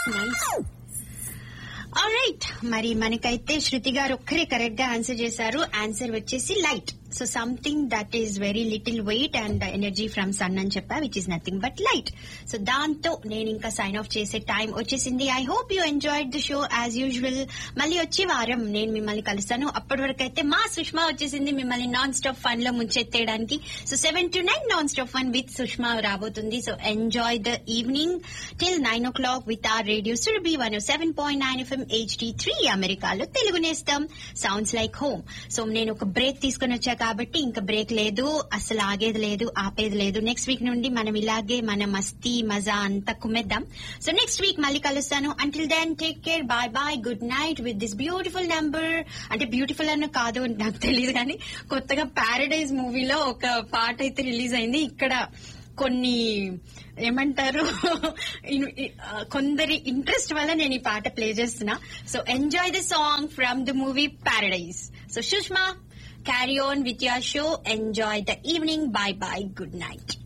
nice right మరి మనకైతే శృతి గారు ఒక్కరే కరెక్ట్ గా ఆన్సర్ చేశారు ఆన్సర్ వచ్చేసి light so something that is very little weight and energy from sun అని చెప్పా which is nothing but light so దాంతో నేను ఇంకా సైన్ ఆఫ్ చేసే టైం వచ్చేసింది I hope you enjoyed the show as usual మళ్ళీ వచ్చే వారం నేను మిమ్మల్ని కలుస్తాను అప్పటి వరకు అయితే మా సుష్మా వచ్చేసింది మిమ్మల్ని నాన్ స్టాప్ ఫన్ లో ముంచెత్తేయడానికి so seven to nine non stop fun with Sushma రాబోతుంది so enjoy the evening till nine o'clock with our radio Surabhi one seven point nine FM HD three అమెరికాలో తెలుగు నేస్తాం సౌండ్స్ లైక్ హోమ్ సో నేను ఒక break తీసుకుని వచ్చా కాబట్టి ఇంకా break లేదు అసలు ఆగేది లేదు ఆపేది లేదు నెక్స్ట్ వీక్ నుండి మనం ఇలాగే మన మస్తీ మజా అంతా కుమ్మేద్దాం సో నెక్స్ట్ వీక్ మళ్ళీ కలుస్తాను until then take care bye bye good night with this beautiful number అంటే బ్యూటిఫుల్ అన్న కాదు నాకు తెలియదు కానీ కొత్తగా పారడైజ్ మూవీలో ఒక పాట అయితే రిలీజ్ అయింది ఇక్కడ కొన్ని ఏమంటారు ఇన్- ఇ- ఆ, కొందరి ఇంట్రెస్ట్ వల్ల నేను ఈ పాట ప్లే చేస్తున్నా so enjoy the song from the movie paradise so Sushma carry on with your show enjoy the evening bye bye good night